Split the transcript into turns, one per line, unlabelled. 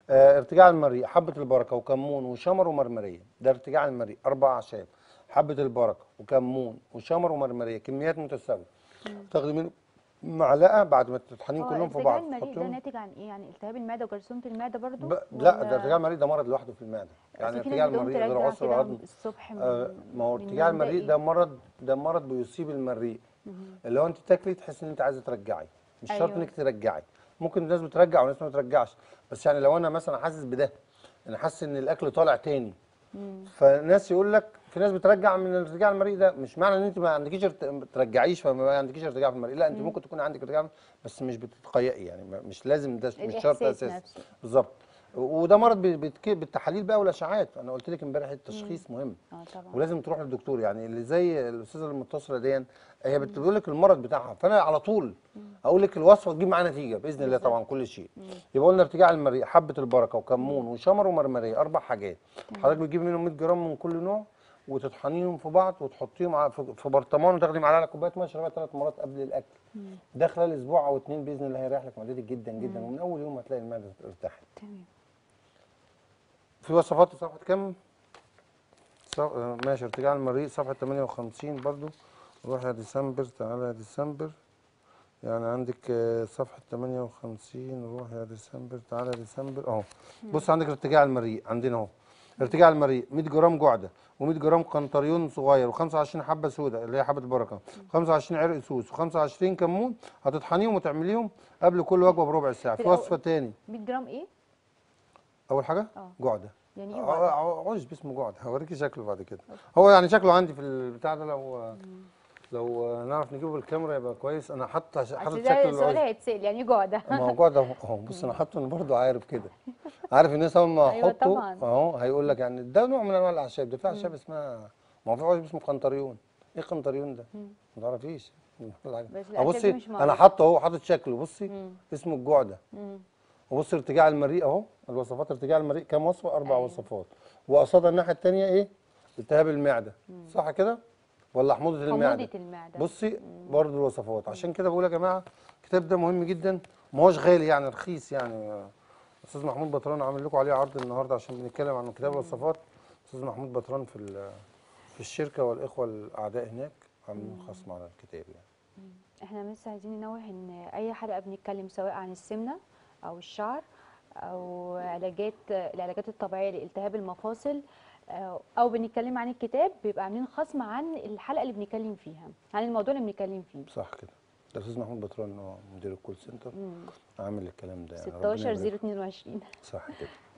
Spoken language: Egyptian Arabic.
آه ارتجاع المريء حبه البركه وكمون وشمر ومرمريه ده ارتجاع المريء اربع اعشاب حبه البركه وكمون وشمر ومرمريه كميات متساويه تاخدي منه معلقه بعد ما تطحنيهم
هو
كلهم في
ارتجاع
بعض
المريء ده
تحطيهم
ناتج عن ايه يعني التهاب المعده وجرثومه المعده برضو
ب... لا
ولا-
ده ارتجاع المريء ده مرض لوحده في المعده
أصل
يعني
في
ارتجاع
ناس بتقوم
المريء غير
ترجع
عسر
كده
العظم
الصبح من
آه ما هو
من
ارتجاع
النوم ده
المريء
إيه؟
ده مرض ده مرض بيصيب المريء اللي هو انت تاكلي تحس ان انت عايزه ترجعي مش شرط
أيوة.
انك ترجعي ممكن الناس بترجع وناس ما بترجعش بس يعني لو انا مثلا حاسس بده انا حاسس ان الاكل طالع تاني فناس يقول لك في ناس بترجع من ارتجاع المريء ده مش معنى ان انت ما عندكيش ارت... ما ترجعيش فما عندكيش ارتجاع في المريء لا انت ممكن تكون عندك ارتجاع بس مش بتتقيئي يعني ما- مش لازم ده مش شرط
الإحساس
اساسي
نفسه.
بالظبط وده مرض بي- بيتك- بالتحاليل بقى والاشعاعات انا قلت لك امبارح التشخيص مهم
اه طبعا
ولازم تروح للدكتور يعني اللي زي الاستاذه المتصله دي هي بتقول لك المرض بتاعها فانا على طول اقول لك الوصفه تجيب معاها نتيجه باذن الله طبعا كل شيء يبقى قلنا ارتجاع المريء حبه البركه وكمون وشمر ومرمريه اربع حاجات حضرتك بتجيب منهم 100 جرام من كل نوع وتطحنيهم في بعض وتحطيهم على- في في برطمان وتاخدي معلقه كوبايه ميه تشربيها ثلاث مرات قبل الاكل ده خلال اسبوع او اتنين باذن الله هيريح لك معدتك جدا جدا ومن اول يوم هتلاقي المعده ارتاحت
تمام
في وصفات صفحة كام؟ صف... آه، ماشي ارتجاع المريء صفحة 58 برضو روح يا ديسمبر تعالى يا ديسمبر يعني عندك آه، صفحة 58 روح يا ديسمبر تعالى يا ديسمبر اهو بص عندك ارتجاع المريء عندنا اهو ارتجاع المريء 100 جرام جعده و100 جرام قنطريون صغير و25 حبه سوداء اللي هي حبه البركه 25 عرق سوس و25 كمون هتطحنيهم وتعمليهم قبل كل وجبه بربع ساعه
في
في
الأول-
وصفه تاني
100 جرام ايه
اول حاجه
اه.
جعده
يعني ايه
ع-
وعد؟
ع- عشب اسمه جعد هوريكي شكله بعد كده هو يعني شكله عندي في البتاع ده لو لو نعرف نجيبه بالكاميرا يبقى كويس انا حاطط حاطط
اصل
شكل
ده سؤال
العشب
هيتسال يعني ايه جعده
ما هو جعد اهو أهو، بص انا حاطه انا برضه عارف كده عارف الناس اول ما
أيوة
احطه
طبعاً.
اهو هيقول لك يعني ده نوع من انواع الاعشاب ده في اعشاب اسمها ما هو في عشب اسمه قنطريون ايه قنطريون ده؟ ما تعرفيش ولا حاجة.
بس
أهو
الأعشاب دي
بصي
مش
انا
معروفة.
حاطه اهو حاطط شكله بصي
مم.
اسمه الجعده
مم.
وبص ارتجاع المريء اهو الوصفات ارتجاع المريء كام وصفه اربع
أيوة.
وصفات وقصادها الناحيه الثانيه ايه التهاب المعده صح كده ولا حموضه المعده
حموضه المعده
بصي برضه الوصفات عشان كده بقول يا جماعه الكتاب ده مهم جدا ما هوش غالي يعني رخيص يعني استاذ محمود بطران عامل لكم عليه عرض النهارده عشان بنتكلم عن كتاب الوصفات استاذ محمود بطران في ال- في الشركه والاخوه الاعداء هناك عاملين خصم على الكتاب يعني
احنا بس عايزين ننوه ان اي حلقه بنتكلم سواء عن السمنه او الشعر او علاجات العلاجات الطبيعيه لالتهاب المفاصل آه، او بنتكلم عن الكتاب بيبقى عاملين خصم عن الحلقه اللي بنتكلم فيها عن الموضوع اللي بنتكلم فيه
صح كده ده الاستاذ محمود بطران هو مدير الكول سنتر
مم.
عامل الكلام ده يعني ربنا
16
يبارك
022
صح كده